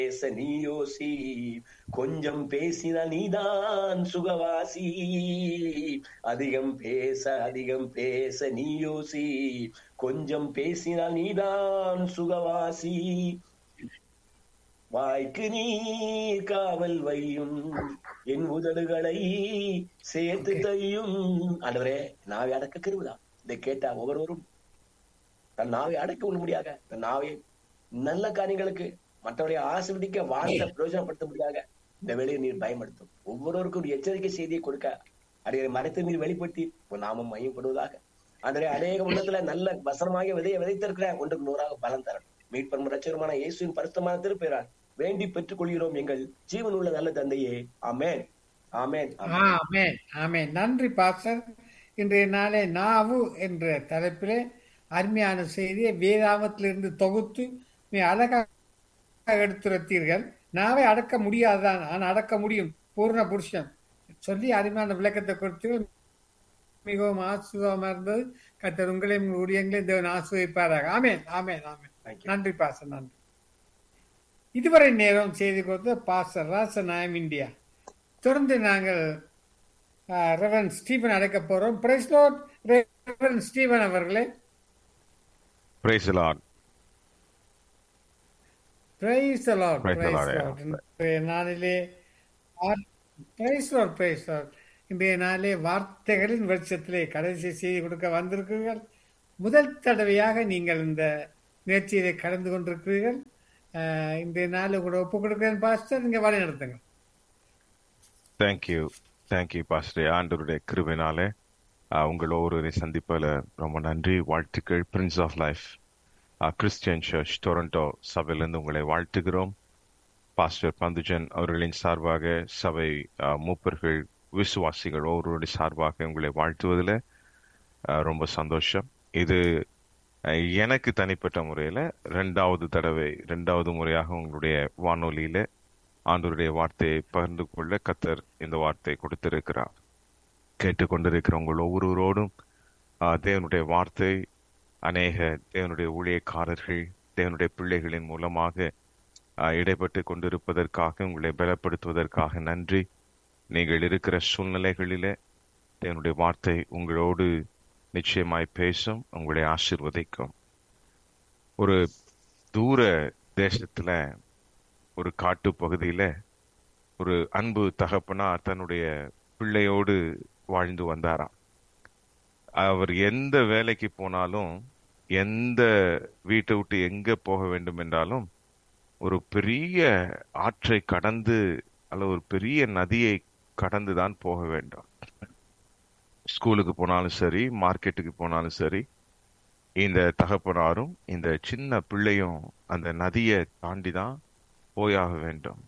பேச நீ யோசி கொஞ்சம் பேசினால் நீதான் சுகவாசி அதிகம் பேச அதிகம் பேச நீ யோசி கொஞ்சம் பேசினால் நீதான் சுகவாசி வாய்க்கு நீர் காவல் வையும் என் உதடுகளை சேர்த்து தையும் ஆண்டவரே நாவை அடக்க கருவுதா இதை கேட்டா ஒவ்வொருவரும் தன் நாவை அடக்க முடியாத தன் நாவை நல்ல காரியங்களுக்கு மற்றவரை ஆசிர்வதிக்க வாழ்ந்த பிரயோஜனப்படுத்த முடியாத இந்த வேலையை நீர் பயன்படுத்தும் ஒவ்வொருவருக்கும் ஒரு எச்சரிக்கை செய்தியை கொடுக்க அடைய மறைத்து நீர் வெளிப்படுத்தி உன் நாமம் மையப்படுவதாக அன்றைய அநேக உள்ளத்துல நல்ல வசனமாக விதையை விதைத்திருக்கிற ஒன்றுக்கு நூறாக பலன் தரணும் மீட்பெரும் ரச்சகருமான இயேசுவின் பரிசுத்தமான திருப்பெயரால் வேண்டி பெற்றுக் கொள்கிறோம் எங்கள் ஜீவன் உள்ள நல்ல தந்தையே ஆமேன் ஆமேன் ஆமென். ஆமென் ஆமென் நன்றி பாஸ்டர் இன்றைய நாளே நாவு என்ற தலைப்பிலே அருமையான செய்தியை வேதாமத்திலிருந்து தொகுத்து மிக அழகாக எடுத்துரைத்தீர்கள் நாவை அடக்க முடியாதுதான் ஆனால் அடக்க முடியும் பூர்ண புருஷன் சொல்லி அருமையான விளக்கத்தை கொடுத்தீர்கள் மிகவும் ஆசுவமா இருந்தது கத்தர் உங்களையும் உங்கள் ஊழியங்களையும் தேவன் ஆசுவைப்பாராக amen amen amen Thank you. நன்றி பாஸ்டர் நன்றி இதுவரை நேரம் செய்தி கொடுத்த பாஸ்டர் ராசநாயம் இந்தியா தொடர்ந்து நாங்கள் ரெவரன் ஸ்டீபன் அழைக்க போறோம் பிரைஸ் லோட் ரெவரன் ஸ்டீபன் அவர்களே Praise the Lord. Praise lord Praise the பிரைஸ் Lord, yeah. லார்ட் இன்றைய நாளிலே பிரைஸ் லார்ட் பிரைஸ் லார்ட் இன்றைய நாளிலே வார்த்தைகளின் வெளிச்சத்திலே கடைசி செய்தி கொடுக்க வந்திருக்கிறீர்கள் முதல் தடவையாக நீங்கள் இந்த முயற்சியிலே கலந்து கொண்டிருக்கிறீர்கள் அஹ், இன்றைய நாள் கூட ஒப்பு கொடுக்கிறேன் பாஸ்டர் நீங்க வழி நடத்துங்க Thank you. Thank you, Pastor. ஆண்டவருடைய கிருபைனாலே ஆஹ், உங்கள் ஒவ்வொருவரை சந்திப்பதில் ரொம்ப நன்றி வாழ்த்துக்கள் Prince of Life Christian church Toronto சபையிலிருந்து உங்களை வாழ்த்துகிறோம் பாஸ்டர் பந்துஜன் அவர்களின் சார்பாக சபை ஆஹ், மூப்பர்கள் விசுவாசிகள் ஒவ்வொருவருடைய சார்பாக உங்களை வாழ்த்துவதில் ஆஹ், ரொம்ப சந்தோஷம் இது ஆஹ், எனக்கு தனிப்பட்ட முறையில் ரெண்டாவது தடவை ரெண்டாவது முறையாக உங்களுடைய வானொலியில ஆண்டவருடைய வார்த்தையை பகிர்ந்து கொள்ள கத்தர் இந்த வார்த்தையை கொடுத்திருக்கிறார் கேட்டுக்கொண்டிருக்கிற உங்கள் ஒவ்வொருவரோடும் ஆஹ், தேவனுடைய வார்த்தை அநேக தேவனுடைய ஊழியக்காரர்கள் தேவனுடைய பிள்ளைகளின் மூலமாக ஆஹ், இடைப்பட்டு கொண்டிருப்பதற்காக உங்களை பலப்படுத்துவதற்காக நன்றி நீங்கள் இருக்கிற சூழ்நிலைகளிலே தேவனுடைய வார்த்தை உங்களோடு நிச்சயமாய் பேசும் உங்களை ஆசீர்வதிக்கும் ஒரு தூர தேசத்துல ஒரு காட்டு பகுதியில ஒரு அன்பு தகப்பனார் தன்னுடைய பிள்ளையோடு வாழ்ந்து வந்தாராம் அவர் எந்த வேலைக்கு போனாலும் எந்த வீட்டை விட்டு எங்க போக வேண்டும் என்றாலும் ஒரு பெரிய ஆற்றை கடந்து அல்ல ஒரு பெரிய நதியை கடந்து தான் போக வேண்டும் ஸ்கூலுக்கு போனாலும் சரி மார்க்கெட்டுக்கு போனாலும் சரி இந்த தகப்பனாரும் இந்த சின்ன பிள்ளையும் அந்த நதியை தாண்டி தான் போயாக வேண்டும்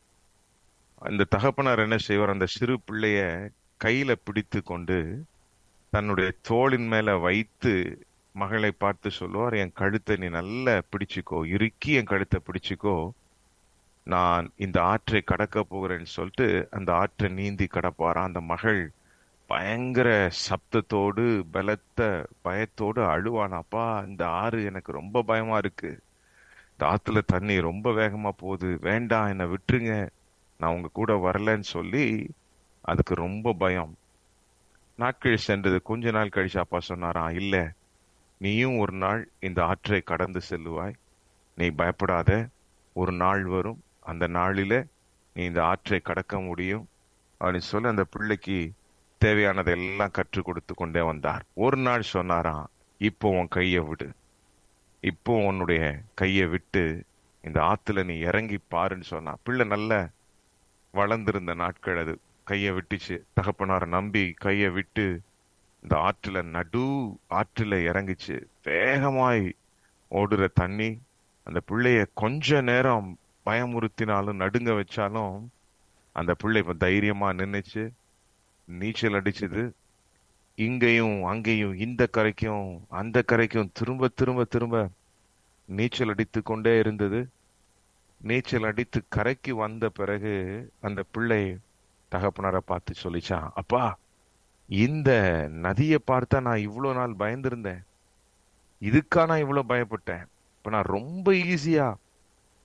அந்த தகப்பனார் என்ன செய்வார் அந்த சிறு பிள்ளைய கையில பிடித்து கொண்டு தன்னுடைய தோளின் மேல வைத்து மகளை பார்த்து சொல்லுவார் என் கழுத்தை நீ நல்லா பிடிச்சுக்கோ இறுக்கி என் கழுத்தை பிடிச்சுக்கோ நான் இந்த ஆற்றை கடக்க போகிறேன்னு சொல்லிட்டு அந்த ஆற்றை நீந்தி கடப்பாராம் அந்த மகள் பயங்கர சப்தத்தோடு பலத்த பயத்தோடு அழுவான் அப்பா இந்த ஆறு எனக்கு ரொம்ப பயமா இருக்கு இந்த ஆத்துல தண்ணி ரொம்ப வேகமா போகுது வேண்டாம் என்னை விட்டுருங்க நான் உங்க கூட வரலன்னு சொல்லி அதுக்கு ரொம்ப பயம் நாட்கள் சென்றது கொஞ்ச நாள் கழிச்சு அப்பா சொன்னாராம் இல்ல நீயும் ஒரு நாள் இந்த ஆற்றை கடந்து செல்லுவாய் நீ பயப்படாத ஒரு நாள் வரும் அந்த நாளில நீ இந்த ஆற்றை கடக்க முடியும் அப்படின்னு சொல்லி அந்த பிள்ளைக்கு தேவையானதை எல்லாம் கற்றுக் கொடுத்து கொண்டே வந்தார் ஒரு நாள் சொன்னாராம் இப்போ உன் கையை விடு இப்போ உன்னுடைய கையை விட்டு இந்த ஆத்துல நீ இறங்கி பாருன்னு சொன்னா பிள்ளை நல்ல வளர்ந்திருந்த நாட்கள் அது கையை விட்டுச்சு தகப்பனார நம்பி கையை விட்டு இந்த ஆற்றுல நடு ஆற்றுல இறங்குச்சு வேகமாய் ஓடுற தண்ணி அந்த பிள்ளைய கொஞ்ச நேரம் பயமுறுத்தினாலும் நடுங்க வச்சாலும் அந்த பிள்ளை இப்ப தைரியமா நின்னுச்சு நீச்சல் அடிச்சது இங்கேயும் அங்கேயும் இந்த கரைக்கும் அந்த கரைக்கும் திரும்ப திரும்ப திரும்ப நீச்சல் அடித்து கொண்டே இருந்தது நீச்சல் அடித்து கரைக்கு வந்த பிறகு அந்த பிள்ளை தகப்பனாரை பார்த்து சொல்லிச்சான் அப்பா இந்த நதியை பார்த்தா நான் இவ்வளவு நாள் பயந்திருந்தேன் இதுக்கா நான் இவ்வளவு பயப்பட்டேன் இப்ப நான் ரொம்ப ஈஸியா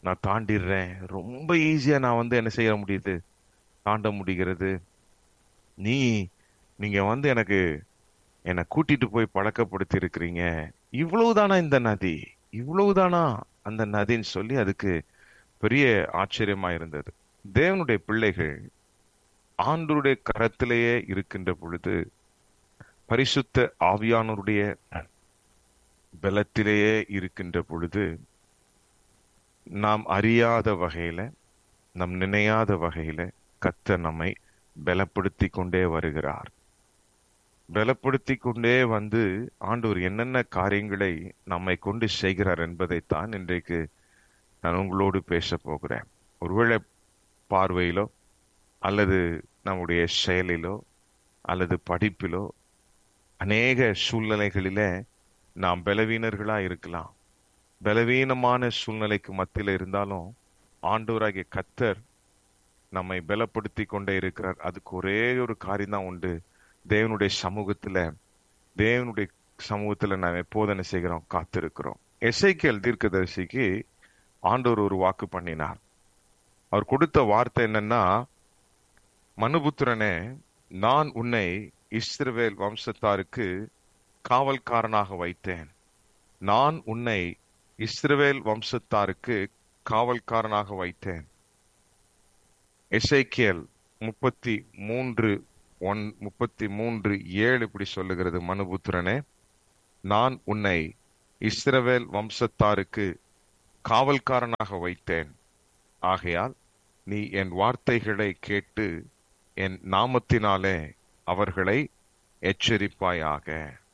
நான் தாண்டிடுறேன் ரொம்ப ஈஸியா நான் வந்து என்ன செய்ய முடியுது தாண்ட முடிகிறது நீ நீங்க வந்து எனக்கு என்னை கூட்டிட்டு போய் பழக்கப்படுத்தி இருக்கிறீங்க இவ்வளவுதானா இந்த நதி இவ்வளவுதானா அந்த நதின்னு சொல்லி அதுக்கு பெரிய ஆச்சரியமா இருந்தது தேவனுடைய பிள்ளைகள் ஆண்டருடைய கரத்திலேயே இருக்கின்ற பொழுது பரிசுத்த ஆவியானவருடைய பலத்திலேயே இருக்கின்ற பொழுது நாம் அறியாத வகையில நம் நினையாத வகையில கத்தர் நம்மை பலப்படுத்தி கொண்டே வருகிறார் பலப்படுத்தி கொண்டே வந்து ஆண்டவர் என்னென்ன காரியங்களை நம்மை கொண்டு செய்கிறார் என்பதைத்தான் இன்றைக்கு நான் உங்களோடு பேச போகிறேன் ஒருவேளை பார்வையிலோ அல்லது நம்முடைய செயலிலோ அல்லது படிப்பிலோ அநேக சூழ்நிலைகளில நாம் பலவீனர்களா இருக்கலாம் பலவீனமான சூழ்நிலைக்கு மத்தியில இருந்தாலும் ஆண்டவராகிய கத்தர் நம்மை பலப்படுத்தி கொண்டே இருக்கிறார் அதுக்கு ஒரே ஒரு காரியம் தான் உண்டு தேவனுடைய சமூகத்துல தேவனுடைய சமூகத்துல நாம் எப்போது என்ன செய்கிறோம் காத்திருக்கிறோம் எஸ்ஐக்கியல் தீர்க்கதரிசிக்கு ஆண்டவர் ஒரு வாக்கு பண்ணினார் அவர் கொடுத்த வார்த்தை என்னன்னா மனுபுத்திரனே நான் உன்னை இஸ்ரவேல் வம்சத்தாருக்கு காவல்காரனாக வைத்தேன் நான் உன்னை இஸ்ரவேல் வம்சத்தாருக்கு காவல்காரனாக வைத்தேன் எசைக்கியல் முப்பத்தி மூன்று ஒன் முப்பத்தி மூன்று ஏழு இப்படி சொல்லுகிறது மனுபுத்திரனே நான் உன்னை இஸ்ரவேல் வம்சத்தாருக்கு காவல்காரனாக வைத்தேன் ஆகையால் நீ என் வார்த்தைகளை கேட்டு என் நாமத்தினாலே அவர்களை எச்சரிப்பாயாக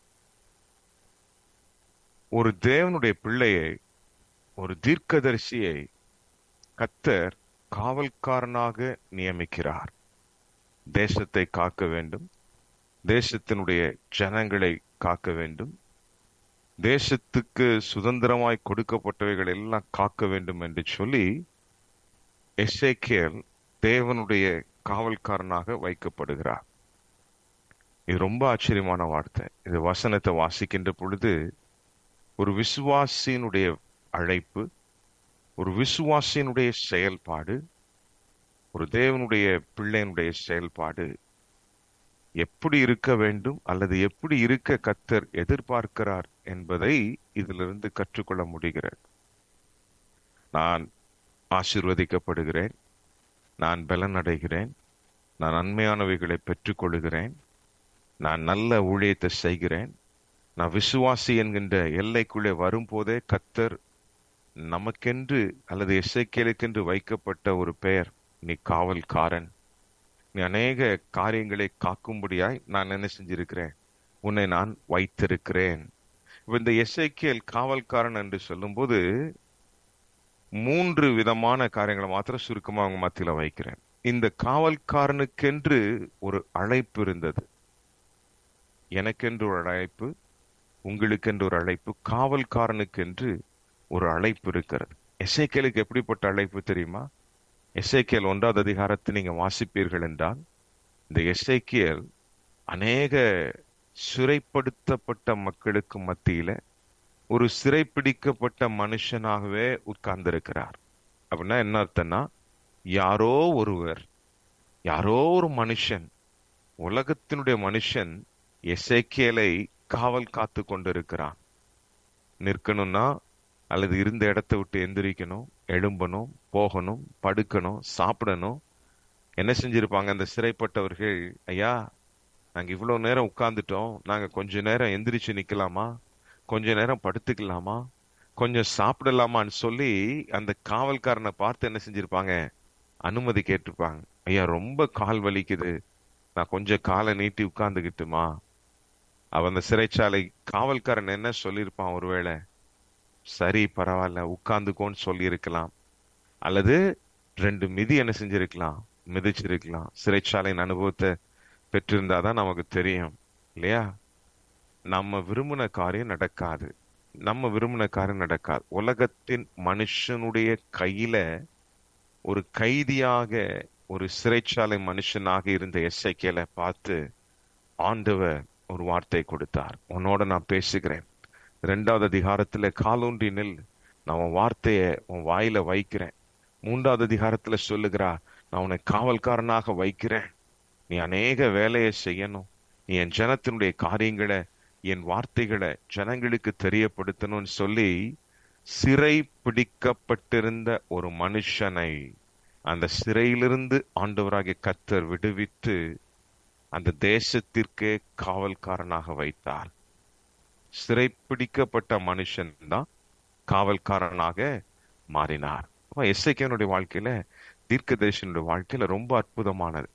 ஒரு தேவனுடைய பிள்ளையை ஒரு தீர்க்கதரிசியை கத்தர் காவல்காரனாக நியமிக்கிறார் தேசத்தை காக்க வேண்டும் தேசத்தினுடைய ஜனங்களை காக்க வேண்டும் தேசத்துக்கு சுதந்திரமாய் கொடுக்கப்பட்டவைகள் எல்லாம் காக்க வேண்டும் என்று சொல்லி எஸ்ஏகேல் தேவனுடைய காவல்காரனாக வைக்கப்படுகிறார் இது ரொம்ப ஆச்சரியமான வார்த்தை இந்த வசனத்தை வாசிக்கின்ற பொழுது ஒரு விசுவாசியினுடைய அழைப்பு ஒரு விசுவாசியினுடைய செயல்பாடு ஒரு தேவனுடைய பிள்ளையினுடைய செயல்பாடு எப்படி இருக்க வேண்டும் அல்லது எப்படி இருக்க கத்தர் எதிர்பார்க்கிறார் என்பதை இதிலிருந்து கற்றுக்கொள்ள முடிகிறது நான் ஆசிர்வதிக்கப்படுகிறேன் நான் பலன் அடைகிறேன் நான் நன்மையானவைகளை பெற்றுக்கொள்கிறேன் நான் நல்ல ஊழியத்தை செய்கிறேன் நான் விசுவாசி என்கின்ற எல்லைக்குள்ளே வரும்போதே கத்தர் நமக்கென்று அல்லது எஸ்ஐக்கேலுக்கென்று வைக்கப்பட்ட ஒரு பெயர் நீ காவல்காரன் நீ அநேக காரியங்களை காக்கும்படியாய் நான் என்ன செஞ்சிருக்கிறேன் உன்னை நான் வைத்திருக்கிறேன் இப்ப இந்த எஸ்ஐகேல் காவல்காரன் என்று சொல்லும்போது மூன்று விதமான காரியங்களை மாத்திரம் சுருக்கமா அவங்க மத்தியில வைக்கிறேன் இந்த காவல்காரனுக்கென்று ஒரு அழைப்பு இருந்தது எனக்கென்று ஒரு அழைப்பு உங்களுக்கென்று ஒரு அழைப்பு காவல்காரனுக்கென்று ஒரு அழைப்பு இருக்கிறது எஸ்ஐகேலுக்கு எப்படிப்பட்ட அழைப்பு தெரியுமா எஸ்ஐகேல் ஒன்றாவது அதிகாரத்தை நீங்க வாசிப்பீர்கள் என்றால் இந்த எஸ்ஐகேல் அநேக சிறைப்படுத்தப்பட்ட மக்களுக்கு மத்தியில ஒரு சிறைப்பிடிக்கப்பட்ட மனுஷனாகவே உட்கார்ந்திருக்கிறார் அப்படின்னா என்ன அர்த்தம்னா யாரோ ஒருவர் யாரோ ஒரு மனுஷன் உலகத்தினுடைய மனுஷன் எஸ்ஐகேலை காவல் காத்து கொண்டிருக்கிறான் நிற்கணும்னா அல்லது இருந்த இடத்த விட்டு எந்திரிக்கணும் எழும்பணும் போகணும் படுக்கணும் சாப்பிடணும் என்ன செஞ்சிருப்பாங்க அந்த சிறைப்பட்டவர்கள் ஐயா நாங்க இவ்வளவு நேரம் உட்கார்ந்துட்டோம் நாங்க கொஞ்ச நேரம் எந்திரிச்சு நிக்கலாமா கொஞ்ச நேரம் படுத்துக்கலாமா கொஞ்சம் சாப்பிடலாமான்னு சொல்லி அந்த காவல்காரனை பார்த்து என்ன செஞ்சிருப்பாங்க அனுமதி கேட்டிருப்பாங்க ஐயா ரொம்ப கால் வலிக்குது நான் கொஞ்சம் காலை நீட்டி உட்கார்ந்துகிட்டுமா அவ அந்த சிறைச்சாலை காவல்காரன் என்ன சொல்லியிருப்பான் ஒருவேளை சரி பரவாயில்ல உட்கார்ந்துக்கோன்னு சொல்லி இருக்கலாம் அல்லது ரெண்டு மிதி என்ன செஞ்சிருக்கலாம் மிதிச்சிருக்கலாம் சிறைச்சாலையின் அனுபவத்தை பெற்றிருந்தாதான் நமக்கு தெரியும் இல்லையா நம்ம விரும்பின காரியம் நடக்காது நம்ம விரும்பின காரியம் நடக்காது உலகத்தின் மனுஷனுடைய கையில ஒரு கைதியாக ஒரு சிறைச்சாலை மனுஷனாக இருந்த எஸ்ஐக்கியலை பார்த்து ஆண்டவர் ஒரு வார்த்தை கொடுத்தார் உன்னோட நான் பேசுகிறேன் இரண்டாவது அதிகாரத்துல காலூன்றி நெல் நான் உன் வார்த்தைய உன் வாயில வைக்கிறேன் மூன்றாவது அதிகாரத்துல சொல்லுகிறா நான் உன்னை காவல்காரனாக வைக்கிறேன் நீ அநேக வேலையை செய்யணும் நீ என் ஜனத்தினுடைய காரியங்களை என் வார்த்தைகளை ஜனங்களுக்கு தெரியப்படுத்தணும்னு சொல்லி சிறை பிடிக்கப்பட்டிருந்த ஒரு மனுஷனை அந்த சிறையிலிருந்து ஆண்டவராகிய கத்தர் விடுவித்து அந்த தேசத்திற்கே காவல்காரனாக வைத்தார் சிறைப்பிடிக்கப்பட்ட மனுஷன் தான் காவல்காரனாக மாறினார் எஸ்ஐக்கியனுடைய வாழ்க்கையில தீர்க்கதரிசனுடைய வாழ்க்கையில ரொம்ப அற்புதமானது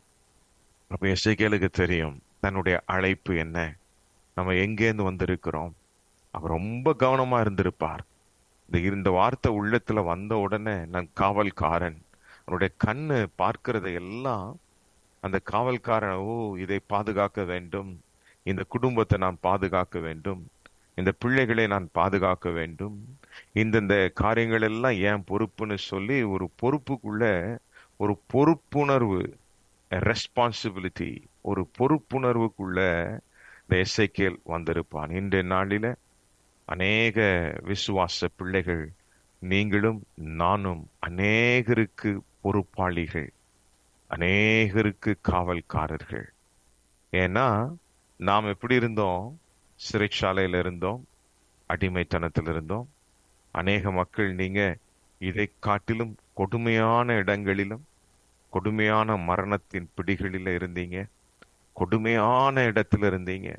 அப்ப எஸ்ஐக்கியலுக்கு தெரியும் தன்னுடைய அழைப்பு என்ன நம்ம எங்கேருந்து வந்திருக்கிறோம் அவர் ரொம்ப கவனமா இருந்திருப்பார் இந்த இந்த வார்த்தை உள்ளத்துல வந்த உடனே நான் காவல்காரன் அவனுடைய கண்ணு பார்க்கிறதை எல்லாம் அந்த காவல்காரன் ஓ இதை பாதுகாக்க வேண்டும் இந்த குடும்பத்தை நான் பாதுகாக்க வேண்டும் இந்த பிள்ளைகளை நான் பாதுகாக்க வேண்டும் இந்தந்த காரியங்கள் எல்லாம் ஏன் பொறுப்புன்னு சொல்லி ஒரு பொறுப்புக்குள்ள ஒரு பொறுப்புணர்வு ரெஸ்பான்சிபிலிட்டி ஒரு பொறுப்புணர்வுக்குள்ள இந்த எஸ்ஐகேல் வந்திருப்பான் இன்றைய நாளில அநேக விசுவாச பிள்ளைகள் நீங்களும் நானும் அநேகருக்கு பொறுப்பாளிகள் அநேகருக்கு காவல்காரர்கள் ஏன்னா நாம் எப்படி இருந்தோம் சிறைச்சாலையில இருந்தோம் அடிமைத்தனத்தில் இருந்தோம் அநேக மக்கள் நீங்க இதை காட்டிலும் கொடுமையான இடங்களிலும் கொடுமையான மரணத்தின் பிடிகளில இருந்தீங்க கொடுமையான இடத்துல இருந்தீங்க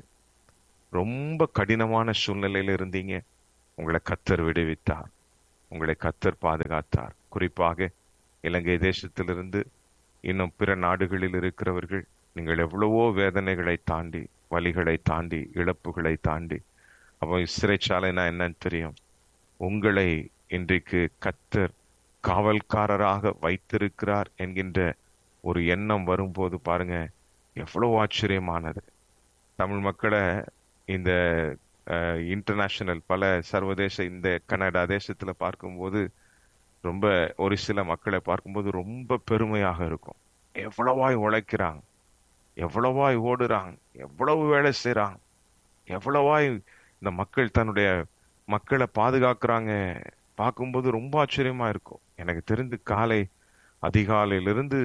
ரொம்ப கடினமான சூழ்நிலையில இருந்தீங்க உங்களை கத்தர் விடுவித்தார் உங்களை கத்தர் பாதுகாத்தார் குறிப்பாக இலங்கை தேசத்திலிருந்து இன்னும் பிற நாடுகளில் இருக்கிறவர்கள் நீங்கள் எவ்வளவோ வேதனைகளை தாண்டி வலிகளை தாண்டி இழப்புகளை தாண்டி அப்போ சிறைச்சாலைனா என்னன்னு தெரியும் உங்களை இன்றைக்கு கத்தர் காவல்காரராக வைத்திருக்கிறார் என்கின்ற ஒரு எண்ணம் வரும்போது பாருங்க எவ்வளவு ஆச்சரியமானது தமிழ் மக்களை இந்த இன்டர்நேஷனல் பல சர்வதேச இந்த கனடா தேசத்துல பார்க்கும்போது ரொம்ப ஒரு சில மக்களை பார்க்கும்போது ரொம்ப பெருமையாக இருக்கும் எவ்வளவாய் உழைக்கிறாங்க எவ்வளவாய் ஓடுறாங்க எவ்வளவு வேலை செய்யறாங்க எவ்வளவாய் இந்த மக்கள் தன்னுடைய மக்களை பாதுகாக்கிறாங்க பார்க்கும்போது ரொம்ப ஆச்சரியமா இருக்கும் எனக்கு தெரிந்து காலை அதிகாலையிலிருந்து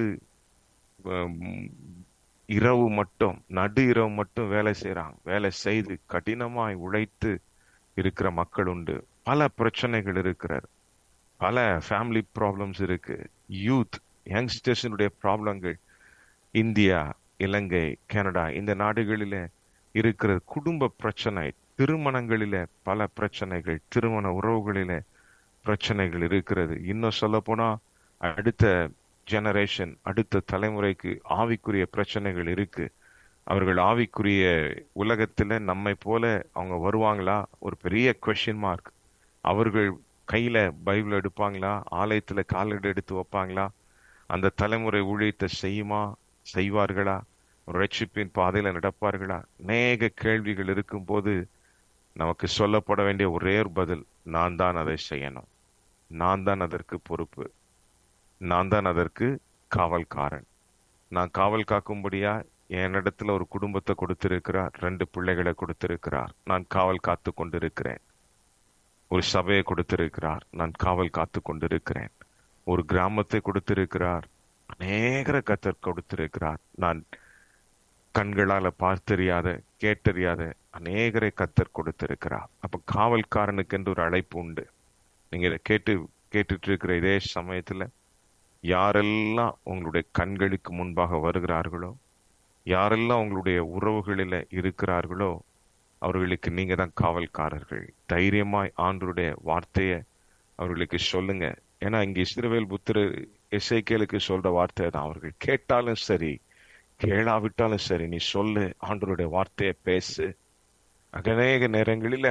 இரவு மட்டும் நடு இரவு மட்டும் வேலை செய்யறாங்க வேலை செய்து கடினமாய் உழைத்து இருக்கிற மக்கள் உண்டு பல பிரச்சனைகள் இருக்கிறார் பல ஃபேமிலி ப்ராப்ளம்ஸ் இருக்கு யூத் யங்ஸ்டர்ஸினுடைய ப்ராப்ளங்கள் இந்தியா இலங்கை கனடா இந்த நாடுகளில இருக்கிற குடும்ப பிரச்சனை திருமணங்களில பல பிரச்சனைகள் திருமண உறவுகளில பிரச்சனைகள் இருக்கிறது இன்னும் சொல்ல போனா அடுத்த ஜெனரேஷன் அடுத்த தலைமுறைக்கு ஆவிக்குரிய பிரச்சனைகள் இருக்கு அவர்கள் ஆவிக்குரிய உலகத்துல நம்மை போல அவங்க வருவாங்களா ஒரு பெரிய கொஸ்டின் மார்க் அவர்கள் கையில பைபிள் எடுப்பாங்களா ஆலயத்துல காலடி எடுத்து வைப்பாங்களா அந்த தலைமுறை ஊழியத்தை செய்யுமா செய்வார்களா ரட்சிப்பின் பாதையில நடப்பார்களா அநேக கேள்விகள் இருக்கும் போது நமக்கு சொல்லப்பட வேண்டிய ஒரே ஒரு பதில் நான் தான் அதை செய்யணும் நான் தான் அதற்கு பொறுப்பு நான் தான் அதற்கு காவல்காரன் நான் காவல் காக்கும்படியா என்னிடத்துல ஒரு குடும்பத்தை கொடுத்திருக்கிறார் ரெண்டு பிள்ளைகளை கொடுத்திருக்கிறார் நான் காவல் காத்து கொண்டிருக்கிறேன் ஒரு சபையை கொடுத்திருக்கிறார் நான் காவல் காத்து கொண்டிருக்கிறேன் ஒரு கிராமத்தை கொடுத்திருக்கிறார் அநேகர கத்தர் கொடுத்திருக்கிறார் நான் கண்களால பார்த்தறியாத கேட்டறியாத அநேகரை கத்தர் கொடுத்திருக்கிறார் அப்ப காவல்காரனுக்கு என்று ஒரு அழைப்பு உண்டு நீங்க இதை கேட்டு கேட்டுட்டு இருக்கிற இதே சமயத்துல யாரெல்லாம் உங்களுடைய கண்களுக்கு முன்பாக வருகிறார்களோ யாரெல்லாம் உங்களுடைய உறவுகளில இருக்கிறார்களோ அவர்களுக்கு நீங்க தான் காவல்காரர்கள் தைரியமாய் ஆண்டருடைய வார்த்தைய அவர்களுக்கு சொல்லுங்க ஏன்னா இங்க இஸ்ரவேல் புத்திர இசைக்கேலுக்கு சொல்ற வார்த்தை தான் அவர்கள் கேட்டாலும் சரி கேளாவிட்டாலும் சரி நீ சொல்லு ஆண்டருடைய வார்த்தைய பேசு அநேக நேரங்களில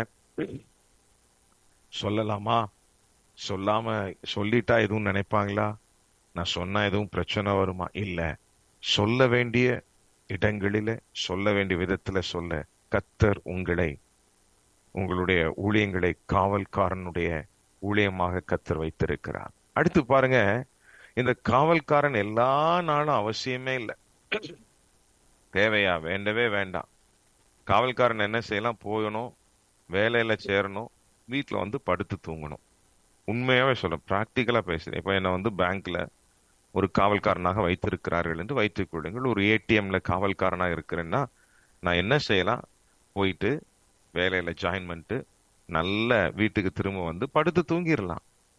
சொல்லலாமா சொல்லாம சொல்லிட்டா எதுவும் நினைப்பாங்களா நான் சொன்னா எதுவும் பிரச்சனை வருமா இல்ல சொல்ல வேண்டிய இடங்களில சொல்ல வேண்டிய விதத்துல சொல்ல கத்தர் உங்களை உங்களுடைய ஊழியங்களை காவல்காரனுடைய ஊழியமாக கத்தர் வைத்திருக்கிறார் அடுத்து பாருங்க இந்த காவல்காரன் எல்லா நாளும் அவசியமே இல்லை தேவையா வேண்டவே வேண்டாம் காவல்காரன் என்ன செய்யலாம் போயணும் வேலையில சேரணும் வீட்டுல வந்து படுத்து தூங்கணும் உண்மையாவே சொல்றேன் பிராக்டிக்கலா பேசுறேன் இப்ப என்ன வந்து பேங்க்ல ஒரு காவல்காரனாக வைத்திருக்கிறார்கள் என்று வைத்துக் கொள்ளுங்கள் ஒரு ஏடிஎம்ல காவல்காரனாக இருக்கிறேன்னா நான் என்ன செய்யலாம் போயிட்டு வேலையில ஜாயின் பண்ணிட்டு நல்ல வீட்டுக்கு திரும்ப வந்து படுத்து தூங்கிடலாம்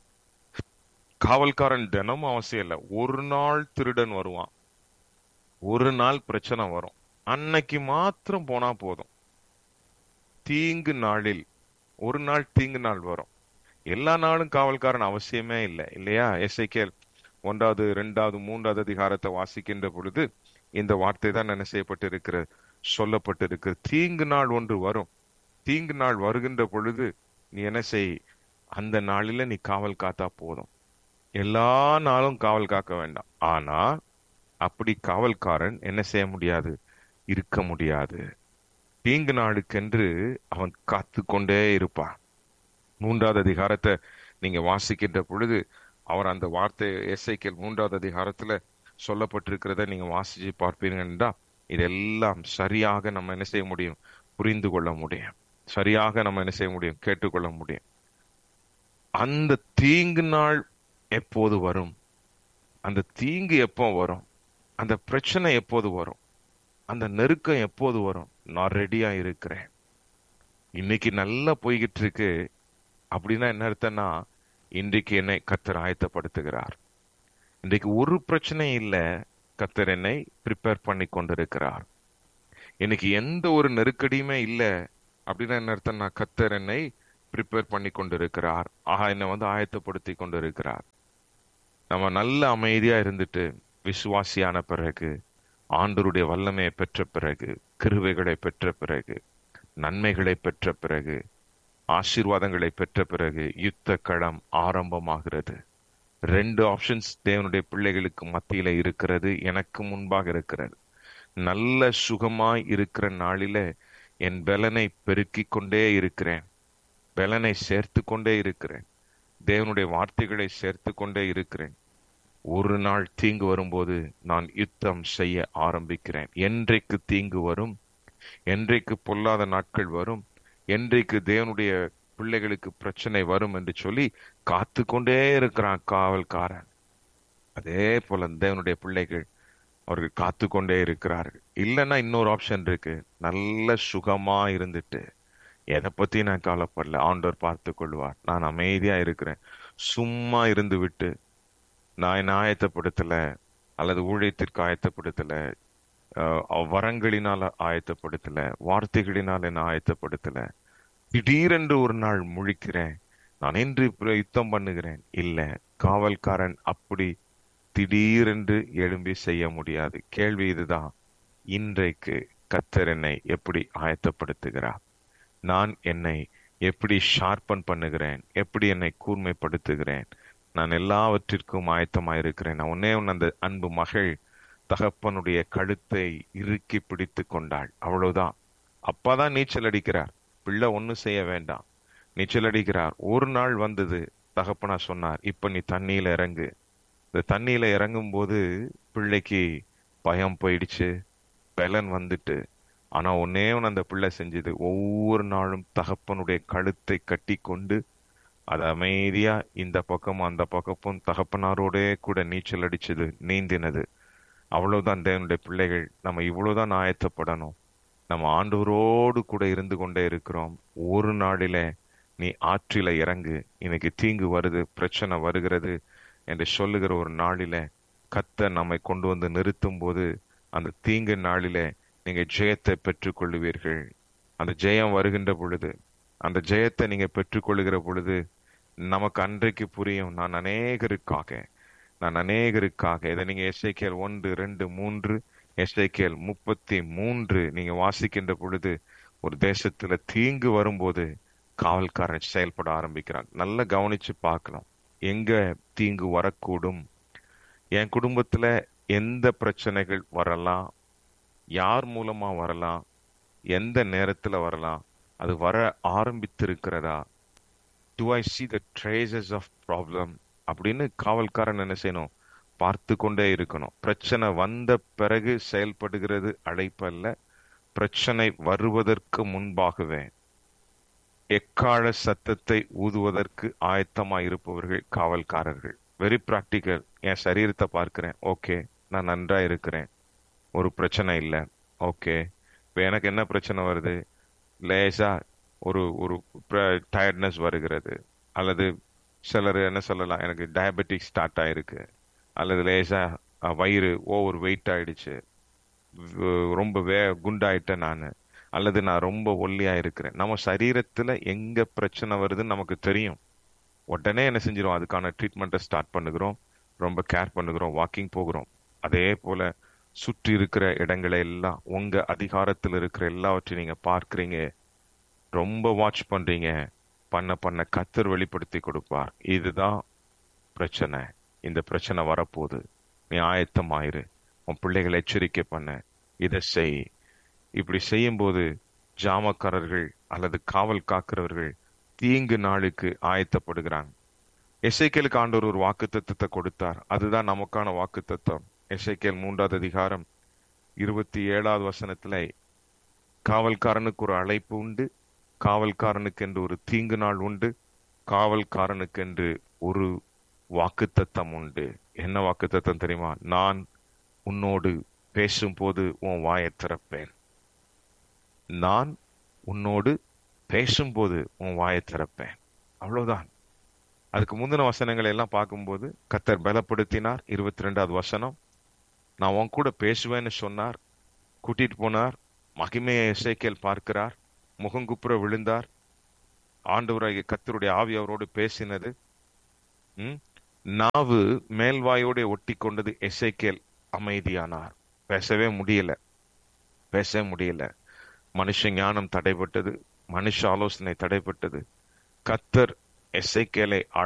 காவல்காரன் தினமும் அவசியம் இல்லை ஒரு நாள் திருடன் வருவான் ஒரு நாள் பிரச்சனை வரும் அன்னைக்கு மாத்திரம் போனா போதும் தீங்கு நாளில் ஒரு நாள் தீங்கு நாள் வரும் எல்லா நாளும் காவல்காரன் அவசியமே இல்லை இல்லையா எஸ்ஐகேல் ஒன்றாவது இரண்டாவது மூன்றாவது அதிகாரத்தை வாசிக்கின்ற பொழுது இந்த வார்த்தை தான் என்ன செய்யப்பட்டிருக்கிறது சொல்லப்பட்டிருக்கு தீங்கு நாள் ஒன்று வரும் தீங்கு நாள் வருகின்ற பொழுது நீ என்ன செய் அந்த நாளில நீ காவல் காத்தா போதும் எல்லா நாளும் காவல் காக்க வேண்டாம் ஆனா அப்படி காவல்காரன் என்ன செய்ய முடியாது இருக்க முடியாது தீங்கு நாளுக்கென்று அவன் காத்து கொண்டே இருப்பான் மூன்றாவது அதிகாரத்தை நீங்க வாசிக்கின்ற பொழுது அவர் அந்த வார்த்தை எஸ்ஐக்கியல் மூன்றாவது அதிகாரத்துல சொல்லப்பட்டிருக்கிறத நீங்க வாசிச்சு பார்ப்பீங்கன்னா இதெல்லாம் சரியாக நம்ம என்ன செய்ய முடியும் புரிந்து கொள்ள முடியும் சரியாக நம்ம என்ன செய்ய முடியும் கேட்டுக்கொள்ள முடியும் அந்த தீங்கு நாள் எப்போது வரும் அந்த தீங்கு எப்போ வரும் அந்த பிரச்சனை எப்போது வரும் அந்த நெருக்கம் எப்போது வரும் நான் ரெடியா இருக்கிறேன் இன்னைக்கு நல்லா போய்கிட்டு இருக்கு அப்படின்னா என்ன அர்த்தம்னா இன்றைக்கு என்னை கத்தர் ஆயத்தப்படுத்துகிறார் இன்றைக்கு ஒரு பிரச்சனையும் இல்ல கத்தர் என்னை ப்ரிப்பேர் பண்ணி கொண்டிருக்கிறார் இன்னைக்கு எந்த ஒரு நெருக்கடியுமே இல்ல அப்படின்னா என்ன அர்த்தம்னா கத்தர் என்னை ப்ரிப்பேர் பண்ணி கொண்டிருக்கிறார் ஆஹா என்னை வந்து ஆயத்தப்படுத்தி கொண்டிருக்கிறார் நம்ம நல்ல அமைதியா இருந்துட்டு விசுவாசியான பிறகு ஆண்டருடைய வல்லமையை பெற்ற பிறகு கிருவைகளை பெற்ற பிறகு நன்மைகளை பெற்ற பிறகு ஆசீர்வாதங்களை பெற்ற பிறகு யுத்த களம் ஆரம்பமாகிறது ரெண்டு ஆப்ஷன்ஸ் தேவனுடைய பிள்ளைகளுக்கு மத்தியில இருக்கிறது எனக்கு முன்பாக இருக்கிறது நல்ல சுகமாய் இருக்கிற நாளில என் பலனை பெருக்கிக் கொண்டே இருக்கிறேன் பலனை சேர்த்து கொண்டே இருக்கிறேன் தேவனுடைய வார்த்தைகளை சேர்த்து கொண்டே இருக்கிறேன் ஒரு நாள் தீங்கு வரும்போது நான் யுத்தம் செய்ய ஆரம்பிக்கிறேன் என்றைக்கு தீங்கு வரும் என்றைக்கு பொல்லாத நாட்கள் வரும் என்றைக்கு தேவனுடைய பிள்ளைகளுக்கு பிரச்சனை வரும் என்று சொல்லி காத்து கொண்டே இருக்கிறான் காவல்காரன் அதே போல தேவனுடைய பிள்ளைகள் அவர்கள் காத்து கொண்டே இருக்கிறார்கள் இல்லைன்னா இன்னொரு ஆப்ஷன் இருக்கு நல்ல சுகமா இருந்துட்டு எதை பத்தி நான் கவலைப்படல ஆண்டவர் பார்த்து கொள்வார் நான் அமைதியா இருக்கிறேன் சும்மா இருந்து விட்டு நான் என்ன ஆயத்தப்படுத்தல அல்லது ஊழியத்திற்கு ஆயத்தப்படுத்தல வரங்களினால ஆயத்தப்படுத்தல வார்த்தைகளினால் என்ன ஆயத்தப்படுத்தல திடீரென்று ஒரு நாள் முழிக்கிறேன் நான் என்று யுத்தம் பண்ணுகிறேன் இல்ல காவல்காரன் அப்படி திடீரென்று எழும்பி செய்ய முடியாது கேள்வி இதுதான் இன்றைக்கு கத்தர் என்னை எப்படி ஆயத்தப்படுத்துகிறார் நான் என்னை எப்படி ஷார்பன் பண்ணுகிறேன் எப்படி என்னை கூர்மைப்படுத்துகிறேன் நான் எல்லாவற்றிற்கும் ஆயத்தமாயிருக்கிறேன் நான் ஒன்னே ஒன்று அந்த அன்பு மகள் தகப்பனுடைய கழுத்தை இறுக்கி பிடித்து கொண்டாள் அவ்வளவுதான் அப்பாதான் நீச்சல் அடிக்கிறார் பிள்ளை ஒன்னும் செய்ய வேண்டாம் நீச்சல் அடிக்கிறார் ஒரு நாள் வந்தது தகப்பனா சொன்னார் இப்ப நீ தண்ணியில இறங்கு இந்த தண்ணியில இறங்கும் போது பிள்ளைக்கு பயம் போயிடுச்சு பலன் வந்துட்டு ஆனா ஒன்னே ஒன்று அந்த பிள்ளை செஞ்சது ஒவ்வொரு நாளும் தகப்பனுடைய கழுத்தை கட்டி கொண்டு அது அமைதியா இந்த பக்கமும் அந்த பக்கமும் தகப்பனாரோட கூட நீச்சல் அடிச்சது நீந்தினது அவ்வளவுதான் தேவனுடைய பிள்ளைகள் நம்ம இவ்வளவுதான் ஆயத்தப்படணும் நம்ம ஆண்டவரோடு கூட இருந்து கொண்டே இருக்கிறோம் ஒரு நாளில நீ ஆற்றில இறங்கு இன்னைக்கு தீங்கு வருது பிரச்சனை வருகிறது என்று சொல்லுகிற ஒரு நாளில கத்த நம்மை கொண்டு வந்து நிறுத்தும் போது அந்த தீங்கு நாளில நீங்க ஜெயத்தை பெற்றுக் கொள்ளுவீர்கள் அந்த ஜெயம் வருகின்ற பொழுது அந்த ஜெயத்தை நீங்க பெற்றுக்கொள்ளுகிற பொழுது நமக்கு அன்றைக்கு புரியும் நான் அநேகருக்காக நான் அநேகருக்காக இதை நீங்க எஸ்ஐகேல் ஒன்று ரெண்டு மூன்று எஸ்ஐகேல் முப்பத்தி மூன்று நீங்க வாசிக்கின்ற பொழுது ஒரு தேசத்துல தீங்கு வரும்போது காவல்காரன் செயல்பட ஆரம்பிக்கிறான் நல்லா கவனிச்சு பார்க்கலாம் எங்க தீங்கு வரக்கூடும் என் குடும்பத்துல எந்த பிரச்சனைகள் வரலாம் யார் மூலமா வரலாம் எந்த நேரத்துல வரலாம் அது வர ஆரம்பித்திருக்கிறதா to I see the traces of problem அப்படின்னு காவல்காரன் என்ன செய்யணும் பார்த்து கொண்டே இருக்கணும் பிரச்சனை வந்த பிறகு செயல்படுகிறது அழைப்பல்ல பிரச்சனை வருவதற்கு முன்பாகவே எக்கால சத்தத்தை ஊதுவதற்கு ஆயத்தமாய் இருப்பவர்கள் காவல்காரர்கள் வெரி பிராக்டிக்கல் என் சரீரத்தை பார்க்கிறேன் ஓகே நான் நன்றா இருக்கிறேன் ஒரு பிரச்சனை இல்லை ஓகே இப்போ எனக்கு என்ன பிரச்சனை வருது லேசா ஒரு ஒரு டயர்ட்னஸ் வருகிறது அல்லது சிலர் என்ன சொல்லலாம் எனக்கு டயபெட்டிக் ஸ்டார்ட் ஆயிருக்கு அல்லது லேசா அஹ், வயிறு ஓவர் வெயிட் ஆயிடுச்சு வ- ரொம்ப வே குண்டாயிட்டேன் நான் அல்லது நான் ரொம்ப ஒல்லியா இருக்கிறேன் நம்ம சரீரத்துல எங்க பிரச்சனை வருதுன்னு நமக்கு தெரியும் உடனே என்ன செஞ்சிரும் அதுக்கான ட்ரீட்மெண்ட்டை ஸ்டார்ட் பண்ணுகிறோம் ரொம்ப கேர் பண்ணுகிறோம் வாக்கிங் போகிறோம் அதே போல சுற்றி இருக்கிற இடங்களை எல்லாம் உங்க அதிகாரத்தில் இருக்கிற எல்லாவற்றையும் நீங்க பார்க்கறீங்க ரொம்ப வாட்ச் பண்றீங்க பண்ண பண்ண கத்தர் வெளிப்படுத்தி கொடுப்பார் இதுதான் பிரச்சனை இந்த பிரச்சனை வரப்போகுது நீ ஆயத்தமாயிரு உன் பிள்ளைகளை எச்சரிக்கை பண்ண இதை செய் இப்படி செய்யும்போது ஜாமக்காரர்கள் அல்லது காவல் காக்கிறவர்கள் தீங்கு நாளுக்கு ஆயத்தப்படுகிறாங்க எசைக்கேலுக்கு ஆண்டவர் ஒரு வாக்கு தத்துவத்தை கொடுத்தார் அதுதான் நமக்கான வாக்கு தத்துவம் எசைக்கேல் மூன்றாவது அதிகாரம் இருபத்தி ஏழாவது வசனத்துல காவல்காரனுக்கு ஒரு அழைப்பு உண்டு காவல்காரனுக்கு என்று ஒரு தீங்கு நாள் உண்டு காவல்காரனுக்கு என்று ஒரு வாக்குத்தத்தம் உண்டு என்ன வாக்குத்தத்தம் தெரியுமா நான் உன்னோடு பேசும்போது உன் வாயை திறப்பேன் நான் உன்னோடு பேசும்போது உன் வாயை திறப்பேன் அவ்வளவுதான் அதுக்கு முந்தின வசனங்களை எல்லாம் பார்க்கும்போது கத்தர் பலப்படுத்தினார் இருபத்தி ரெண்டாவது வசனம் நான் உன் கூட பேசுவேன்னு சொன்னார் கூட்டிட்டு போனார் மகிமையை இசைக்கேல் பார்க்கிறார் முகங்குப்புற விழுந்தார் ஆண்டவராகிய கத்தருடைய ஆவி அவரோடு பேசினது ம்? நாவு மேல்வாயோட ஒட்டி கொண்டது எசைக்கேல் அமைதியானார் பேசவே முடியல பேச முடியல மனுஷ ஞானம் தடைப்பட்டது மனுஷ ஆலோசனை தடைப்பட்டது கத்தர் எசைக்கேலை